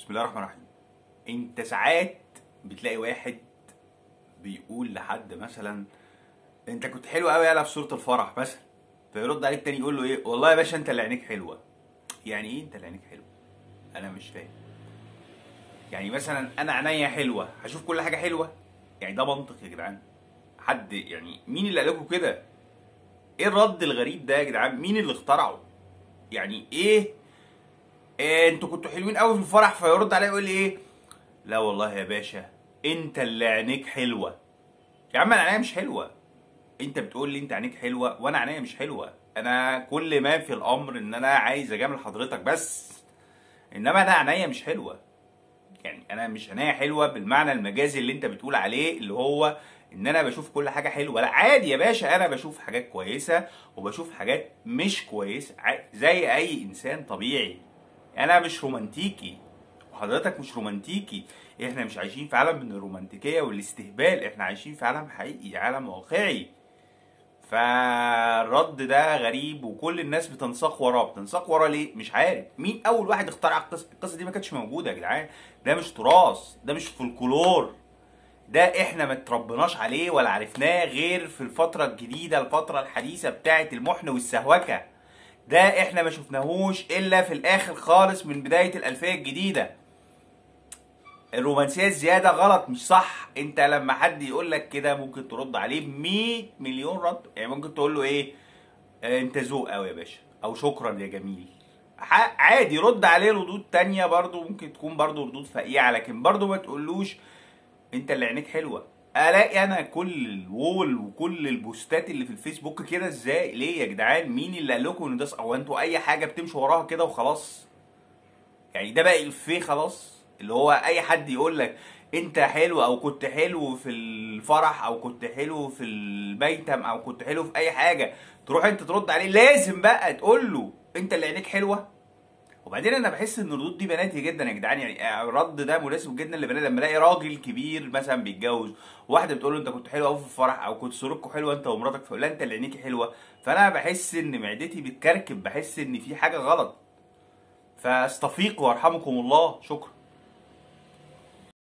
بسم الله الرحمن الرحيم انت ساعات بتلاقي واحد بيقول لحد مثلا انت كنت حلو قوي يالا في صوره الفرح مثلا فيرد عليك تاني يقول له ايه والله يا باشا انت اللي عينيك حلوه يعني ايه انت اللي عينيك حلوه انا مش فاهم يعني مثلا انا عينيا حلوه هشوف كل حاجه حلوه يعني ده منطق يا جدعان حد يعني مين اللي قال لكم كده ايه الرد الغريب ده يا جدعان مين اللي اخترعه يعني ايه إيه انتوا كنتوا حلوين قوي في الفرح فيرد عليا يقول لي ايه لا والله يا باشا انت اللي عينيك حلوه يا عم انا عينيا مش حلوه انت بتقول لي انت عينيك حلوه وانا عينيا مش حلوه انا كل ما في الامر ان انا عايز اجامل حضرتك بس انما انا عينيا مش حلوه يعني انا مش عينيا حلوه بالمعنى المجازي اللي انت بتقول عليه اللي هو ان انا بشوف كل حاجه حلوه لا عادي يا باشا انا بشوف حاجات كويسه وبشوف حاجات مش كويسه ع- زي اي انسان طبيعي انا مش رومانتيكي وحضرتك مش رومانتيكي احنا مش عايشين في عالم من الرومانتيكيه والاستهبال احنا عايشين في عالم حقيقي عالم واقعي فالرد ده غريب وكل الناس بتنساق وراه بتنساق وراه ليه مش عارف مين اول واحد اخترع القصه القصه دي ما كانتش موجوده يا جدعان ده مش تراث ده مش فولكلور ده احنا ما اتربناش عليه ولا عرفناه غير في الفتره الجديده الفتره الحديثه بتاعه المحن والسهوكه ده احنا ما شفناهوش الا في الاخر خالص من بدايه الالفيه الجديده الرومانسيه الزياده غلط مش صح انت لما حد يقول لك كده ممكن ترد عليه ب 100 مليون رد يعني ممكن تقول له ايه آه، انت ذوق قوي يا باشا او شكرا يا جميل ح- عادي رد عليه ردود تانية برضو ممكن تكون برضو ردود فقيعة لكن برضو ما تقولوش انت اللي عينيك حلوة الاقي انا كل الوول وكل البوستات اللي في الفيسبوك كده ازاي ليه يا جدعان مين اللي قال لكم ان ده ص- هو انتوا اي حاجة بتمشوا وراها كده وخلاص يعني ده بقى الفيه خلاص اللي هو اي حد يقول لك انت حلو او كنت حلو في الفرح او كنت حلو في الميتم او كنت حلو في اي حاجه تروح انت ترد عليه لازم بقى تقول له انت اللي عينيك حلوه وبعدين انا بحس ان الردود دي بناتي جدا يا جدعان يعني الرد ده مناسب جدا لبنات لما الاقي راجل كبير مثلا بيتجوز واحده بتقول له انت كنت حلو قوي في الفرح او كنت صورتكم حلوه انت ومراتك فيقول لها انت اللي عينيكي حلوه فانا بحس ان معدتي بتكركب بحس ان في حاجه غلط فاستفيقوا وارحمكم الله شكرا